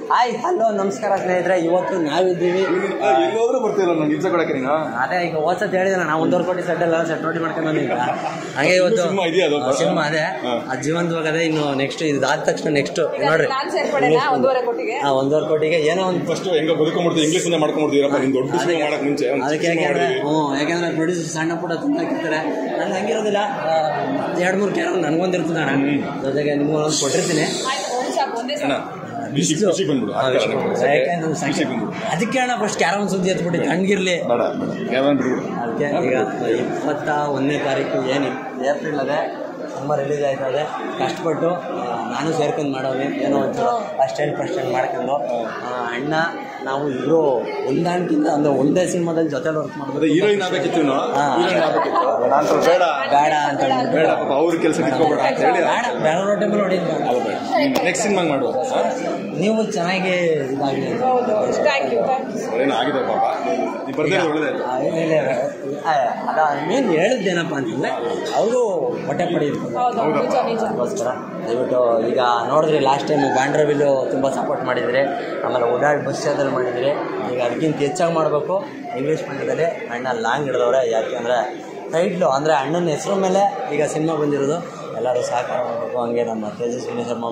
Hi hello ನಮಸ್ಕಾರ ಸ್ನೇಹಿತರೆ ಇವತ್ತು ನಾವಿದ್ದೀವಿ ಎಲ್ಲೋದ್ರೂ ಬರ್ತಿಲ್ಲ ನಾನು ನಿಜ ಕೊಡಕ್ಕೆ ನೀನು ಅದೇ ಈಗ ಹೋದ್ಸತಿ ಹೇಳಿದ್ರೆ ನಾವು ಒಂದೂವರೆ ಕೋಟಿ ಸೆಟ್ ಎಲ್ಲ ಸೆಟ್ ನೋಡಿ ಮಾಡ್ಕೊಂಡು ಬಂದಿಲ್ಲ ಹಾಗೆ ಇವತ್ತು ಸಿನಿಮಾ ಇದೆಯಾ ಅದು? ಸಿನಿಮಾ ಅದೇ ಹಾ. ಅದು ಜೀವಂತವಾಗದೆ ಇನ್ನು ನೆಕ್ಸ್ಟ್ ಇದಾದ ತಕ್ಷಣ ನೆಕ್ಸ್ಟ್ ನೋಡ್ರಿ ನಾನ್ ಸೇರ್ಪಡೆನಾ ಒಂದೂವರೆ ಕೋಟಿಗೆ ಹಾ ಒಂದೂವರೆ ಕೋಟಿಗೆ ಏನೋ ಒಂದು ಫಸ್ಟ್ ಹೆಂಗ ಬದುಕೊಂಡ್ಬಿಡ್ತೀವಿ ಇಂಗ್ಲೀಷ್ ಇಂದ ಮಾಡ್ಕೊಂಡ್ಬಿಡ್ತೀರಪ್ಪ ನಿನ್ ದೊಡ್ಡ ಸಿನಿಮಾ ಮಾಡಕ್ ಮುಂಚೆ ಒಂದ್ ಅದಕ್ಕೆ ಚಿಕ್ಕ ಸಿನಿಮಾ ಯಾಕೆಂದ್ರೆ ಮಾಡಿದ್ವಿ. ಹ್ಞೂ ಯಾಕೆಂದ್ರೆ ಪ್ರೊಡ್ಯೂಸರ್ ಸಣ್ಣ ಪುಟ್ಟ ತುಂಬ ಹಾಕಿರ್ತಾರೆ ನಂಗೆ ಹಂಗಿರೋದಿಲ್ಲ ಎರಡು ಮೂರು ಕ್ಯಾರ ನನಗೊಂದಿರ್ತದೆ ಅಣ್ಣ ಜೊತೆಗೆ ನಿಮ್ಗೆ ಒಂದೊಂದು ಕೊಟ್ಟಿರ್ತೀನಿ ಆಯ್ತು ಒಂದ್ ಸಾಕು ಒಂದೇ ಅಣ್ಣ, ಸಾಕು ಖುಷಿ ಖುಷಿ ಬಂದ್ಬಿಡು ಆ ಕಾರಣ. ಯಾಕೆಂದ್ರೆ ಖುಷಿ ಸಂಖ್ಯೆ ಬಂದ್ಬಿಡು ಅದಕ್ಕೆ ಅಣ್ಣ ಫಸ್ಟ್ ಕ್ಯಾರ ಒಂದು ಸುದ್ದಿ ಎತ್ಬಿಟ್ಟು ತಣ್ಣಗಿರ್ಲಿ ಬೇಡ ಬೇಡ ಕ್ಯಾಮರಾ ಬಿಡ್ಬಿಡು ಅದಕ್ಕೆ ಈಗ ಇಪ್ಪತ್ತ ಒಂದನೇ ತಾರೀಕು ಏನು ಏಪ್ರಿಲ್ ಅದೇ ತುಂಬ ರಿಲೀಸ್ ಆಯ್ತದೆ ಕಷ್ಟಪಟ್ಟು ಆ, ನಾನು ಸೇರ್ಕೊಂಡು ಮಾಡೋವಿ ಏನೋ ಒಂಚೂರು ಫಸ್ಟ್ ಸ್ಟ್ಯಾಂಡ್ ಫಸ್ಟ್ ಸ್ಟ್ಯಾಂಡ್ ಮಾಡ್ಕೊಂಡು ಆ, ಅಣ್ಣ ನಾವು ಇಬ್ಬರು ಹೊಂದಾಣಿಕೆಯಿಂದ ಅಂದ್ರೆ ಒಂದೇ ಸಿನಿಮಾದಲ್ಲಿ ಜೊತೆಲಿ ವರ್ಕ್ ಅದೇ ಮಾಡೋದು ಹೀರೋಯಿನ್ ಆಗ್ಬೇಕಿತ್ತು ಇನ್ನು ಹಾ. ಹೀರೋಯಿನ್ ಆಗ್ಬೇಕಿತ್ತು ನಾನು ಸ್ವಲ್ಪ ಬೇಡ ಬೇಡ ಅಂತ ಅಂದ್ಬಿಟ್ಟು. ಬೇಡ ಪಾಪ ಅವ್ರ ಕೆಲಸ ನಿಂತ್ಕೊಬೇಡ ಅಂತ ಹೇಳಿ ಬೇಡ ಬೆಂಗಳೂರು ಟೈಮಲ್ಲಿ ನೋಡಿದ್ದು ನೆಕ್ಸ್ಟ್ ಸಿನಿಮಾ ಮಾಡುವ ನೀವು ಚೆನ್ನಾಗಿ ಇದಾಗಲಿ ಅಂತ ಹೌದು ಥ್ಯಾಂಕ್ ಯು ಥ್ಯಾಂಕ್ ಯು ಏನೋ ಆಗಿದೆ ಪಾಪ ನೀವು ಬರ್ದೇ ಒಳ್ಳೇದಾಯ್ತು ಆ, ಇಲ್ಲ, ಇಲ್ಲ, ಆ, ಅದ ಮೇನ್ ಹೇಳಿದ್ದೇನಪ್ಪ ಅಂತಂದ್ರೆ ಅವರು ಹೊಟ್ಟೆ ಪಡೆಯುತ್ತೆ ಹೌದು ನಿಜ ನಿಜ ಅದಕ್ಕೋಸ್ಕರ ದಯವಿಟ್ಟು ಈಗ ನೋಡಿದ್ರಿ ಲಾಸ್ಟ್ ಟೈಮ್ ಬಾಂಡ್ರವಿಲ್ಲು ತುಂಬ ಸಪೋರ್ಟ್ ಮಾಡಿದ್ರಿ ಆಮೇಲೆ ಓಡಾಡಿ ಬಸ್ ಚಾದಲ್ಲಿ ಮಾಡಿದ್ರಿ ಈಗ ಅದಕ್ಕಿಂತ ಹೆಚ್ಚಾಗಿ ಮಾಡಬೇಕು ಇಂಗ್ಲೀಷ್ ಮೀಡಿಯದಲ್ಲಿ ಅಣ್ಣ ಲಾಂಗ್ ಹಿಡಿದವ್ರೆ ಯಾಕೆಂದರೆ ಟೈಟ್ಲು ಅಂದರೆ ಅಣ್ಣನ ಹೆಸರು ಮೇಲೆ ಈಗ ಸಿನಿಮಾ ಬಂದಿರೋದು ಎಲ್ಲರೂ ಸಹಕಾರ ಮಾಡಬೇಕು ಹಂಗೆ ನಮ್ಮ ತೇಜಸ್ವಿನಿ ಶರ್ಮಾ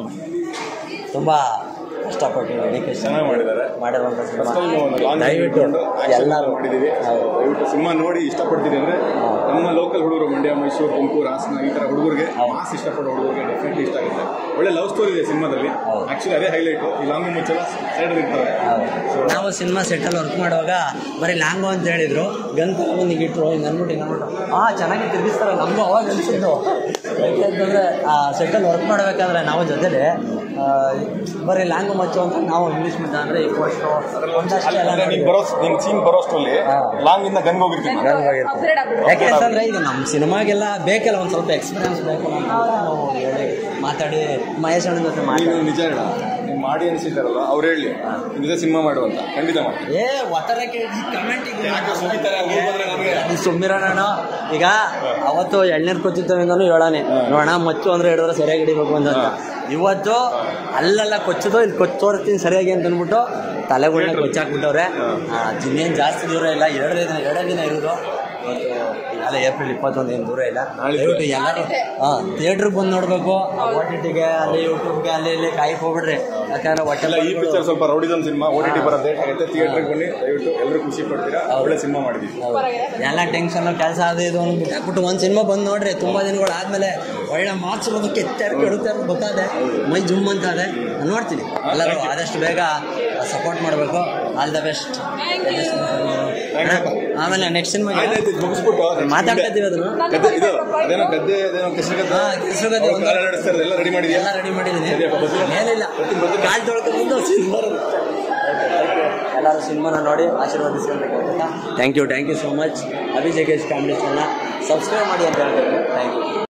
ತುಂಬ ಕಷ್ಟಪಟ್ಟು ಡೆಡಿಕೇಶನ್ ಚೆನ್ನಾಗಿ ಮಾಡಿದ್ದಾರೆ ಮಾಡಿರುವಂಥ ಸಿನಿಮಾ First time ಒಂದು long ದಯವಿಟ್ಟು ಇಟ್ಕೊಂಡು action ಎಲ್ಲರೂ ಮಾಡಿದ್ದೀವಿ ಹೌದು. ದಯವಿಟ್ಟು ಸಿನಿಮಾ ನೋಡಿ ಇಷ್ಟಪಡ್ತೀರಿ ಅಂದ್ರೆ ನಮ್ಮ ಲೋಕಲ್ ಹುಡುಗರು ಮಂಡ್ಯ ಮೈಸೂರು ತುಮಕೂರು ಹಾಸನ ಈ ತರ ಹುಡುಗರಿಗೆ ಹೌದು. ಮಾಸ್ ಇಷ್ಟಪಡೋ ಹುಡುಗರಿಗೆ ಡೆಫಿನೆಟ್ಲಿ ಇಷ್ಟ ಆಗುತ್ತೆ ಒಳ್ಳೆ ಲವ್ ಸ್ಟೋರಿ ಇದೆ ಸಿನಿಮಾದಲ್ಲಿ ಹೌದು. ಆಕ್ಚುಲಿ ಅದೇ ಹೈಲೈಟ್ ಈ ಲಾಂಗು ಮುಚ್ಚಲ ಸೈಡ್ ಇರ್ತವೆ ನಾವು ಸಿನಿಮಾ ಸೆಟ್ಟಲ್ಲಿ ವರ್ಕ್ ಮಾಡುವಾಗ ಬರೀ ಲಾಂಗು ಅಂತ ಹೇಳಿದ್ರು ಗನ್ ತಗೊಂಡು ಇಟ್ರು ಹಿಂಗೆ ಅಂದ್ಬಿಟ್ಟು ಹಿಂಗೆ ಅಂದ್ಬಿಟ್ಟು ಹಾಂ ಚೆನ್ನಾಗಿ ತಿರುಗಿಸ್ತಾರೆ ನಮಗೂ ಅವಾಗ ಅನಿಸಿದ್ದು ಯಾಕೆಂತಂದರೆ ಆ ಸೆಟ್ಟಲ್ಲಿ ವರ್ಕ್ ಮಾಡಬೇಕಾದ್ರೆ ನಾವು ಜೊತೆಲಿ ಆ, ಬರೀ ಲಾಂಗು ಮಚ್ಚು ಅಂತ ನಾವು ಇಂಗ್ಲೀಷ್ ಮಚ್ಚ ಅಂದರೆ ಈ ಫಸ್ಟು ಒಂದಷ್ಟು ಎಲ್ಲ ಅಂದ್ರೆ ನೀನ್ ನೋಡಿದ್ವಿ. ಬರೋ ನಿನ್ ಸೀನ್ ಬರೋಷ್ಟರಲ್ಲಿ ಹಾ. ಲಾಂಗ್ ಇಂದ ಗಂಗ್ ಹೋಗಿರ್ತೀನಿ ಅಪ್ಗ್ರೇಡ್ ಆಗ್ಬಿಡು ಯಾಕೆ ಅಂತಂದ್ರೆ ಈಗ ನಮ್ಮ ಸಿನಿಮಾಗೆಲ್ಲ ಬೇಕಲ್ಲ ಒಂದು ಸ್ವಲ್ಪ ಎಕ್ಸ್ಪೀರಿಯನ್ಸ್ ಬೇಕು ಅಂತ ನಾವು ಹೇಳಿ ಮಾತಾಡಿ ಮಹೇಶ್ ಅಣ್ಣನ ಜೊತೆ ಮಾತಾಡಿ ನೀನು ನಿಜ ಹೇಳ ನಿಮ್ಮ ಆಡಿಯನ್ಸ್ ಇದ್ದಾರಲ್ಲ ಅವ್ರು ಹೇಳಿ ನಿಜ ಸಿನಿಮಾ ಮಾಡುವಂತ ಖಂಡಿತ ಮಾಡ್ತೀನಿ ಏ ಒತ್ತಡಕ್ಕೆ ಕಮೆಂಟ್ ಯಾಕೆ ಸುಮ್ನಿತಾರೆ? ಊರ್ ಬಂದ್ರೆ ನಮ್ಗೆ? ಸುಮ್ಮಿರೋಣ ಈಗ ಅವತ್ತು ಎಳ್ನೀರು ಕೊಚ್ಚಿದ್ದವಿಂದನೂ ಹೇಳಾನೆ ನೋಡೋಣ ಮಚ್ಚು ಅಂದ್ರೆ ಹೇಳಿದ್ರೆ ಸರಿಯಾಗಿ ಹಿಡಿಬೇಕು ಅಂತ ಇವತ್ತು ಅಲ್ಲೆಲ್ಲ ಕೊಚ್ಚೋದು ಇಲ್ಲಿ ಕೊಚ್ಚು ತೋರಿಸ್ತೀನಿ ಸರಿಯಾಗಿ ಅಂತ ಅಂದ್ಬಿಟ್ಟು ತಲೆಗುಳ್ಳ ಕೊಚ್ಚಾಕ್ಬಿಟ್ಟವ್ರೆ ಇನ್ನೇನು ಜಾಸ್ತಿ ದೂರ ಇಲ್ಲ ಎರಡೇ ದಿನ ಎರಡೇ ದಿನ ಇರೋದು ಇವತ್ತು ಈಗಾಗಲೇ ಏಪ್ರಿಲ್ ಇಪ್ಪತ್ತೊಂದು ಏನು ದೂರ ಇಲ್ಲ ನಾಳೆ ದಯವಿಟ್ಟು ಎಲ್ಲರೂ ಹಾಂ ಥಿಯೇಟ್ರಿಗೆ ಬಂದು ನೋಡಬೇಕು ಓ ಟಿ ಟಿಗೆ ಅಲ್ಲಿ ಯೂಟ್ಯೂಬ್ಗೆ ಅಲ್ಲಿ ಇಲ್ಲಿ ಕಾಯಕ್ಕೆ ಹೋಗ್ಬಿಡ್ರಿ ಯಾಕಂದ್ರೆ ಎಲ್ಲ ಈ ಹೊಟ್ಟೆ ಪಿಕ್ಚರ್ ಸ್ವಲ್ಪ rowdyism cinema O T T ಬರೋದು ಲೇಟ್ ಆಗುತ್ತೆ ಥಿಯೇಟರ್ಗೆ ಬನ್ನಿ ದಯವಿಟ್ಟು ಎಲ್ಲರೂ ಖುಷಿ ಪಡ್ತೀರಾ ಒಳ್ಳೆ ಸಿನಿಮಾ ಮಾಡಿದೀವಿ ಎಲ್ಲ ಟೆನ್ಷನ್ ಕೆಲಸ ಅದು ಇದು ಅಂದ್ಬಿಟ್ಟು ಹಾಕ್ಬಿಟ್ಟು ಒಂದು ಸಿನಿಮಾ ಬಂದು ನೋಡ್ರಿ ತುಂಬಾ ದಿನಗಳು ಆದ್ಮೇಲೆ ಒಳ್ಳೆ ಮಾರ್ಕ್ಸ್ ಇರೋದು ಕೆತ್ತಾರ ಕೆಡುತ್ತೆ ಅಂತ ಗೊತ್ತಾದೆ ಮೈ ಜುಮ್ ಅಂತ ಅದೇ ನಾನ್ ನೋಡ್ತೀನಿ ಎಲ್ಲರೂ ಆದಷ್ಟು ಬೇಗ ಸಪೋರ್ಟ್ ಮಾಡಬೇಕು ಆಲ್ ದ ಬೆಸ್ಟ್ ಆಮೇಲೆ ನೆಕ್ಸ್ಟ್ ಸಿನಿಮಾ ಆಯ್ತಾಯ್ತು ಇದು ಮುಗಿಸ್ಬಿಟ್ಟು next ಮಾತಾಡ್ತಾ ಮುಂದೆ- ಇದ್ದೀವಿ ಅದನ್ನು ಗದ್ದೆ ಇದು ಅದೇನೋ ಗದ್ದೆ ಅದೇನೋ ಕೃಷ್ಣ ಗದ್ದೆ ಹಾ, ಕೃಷ್ಣ ಗದ್ದೆ ಅವ್ರು ಕಾಲ ನಡೆಸ್ತಾರೆ ಎಲ್ಲ ರೆಡಿ ಮಾಡಿದ್ಯಾ ಎಲ್ಲ ರೆಡಿ ಮಾಡಿದ್ದೀನಿ ಸರಿಯಪ್ಪ, ಬರ್ತೀನಿ. ಏನಿಲ್ಲ ಬರ್ತೀನಿ, ಬರ್ತೀನಿ. ಕಾಲ್ ತೊಳ್ಕೊಂಡು ಸಿನಿಮಾ ಎಲ್ಲರೂ ಸಿನಿಮಾನ ನೋಡಿ ಆಶೀರ್ವಾದಿಸ್ಕೊಂತ thank you thank you so much ಅಭಿಜೇಕೇಶ್ ಕಾಮಿಡಿ ಚಾನಲ್ ಸಬ್ಸ್ಕ್ರೈಬ್ ಮಾಡಿ ಅಂತ ಹೇಳ್ಬೇಕು ಥ್ಯಾಂಕ್ ಯು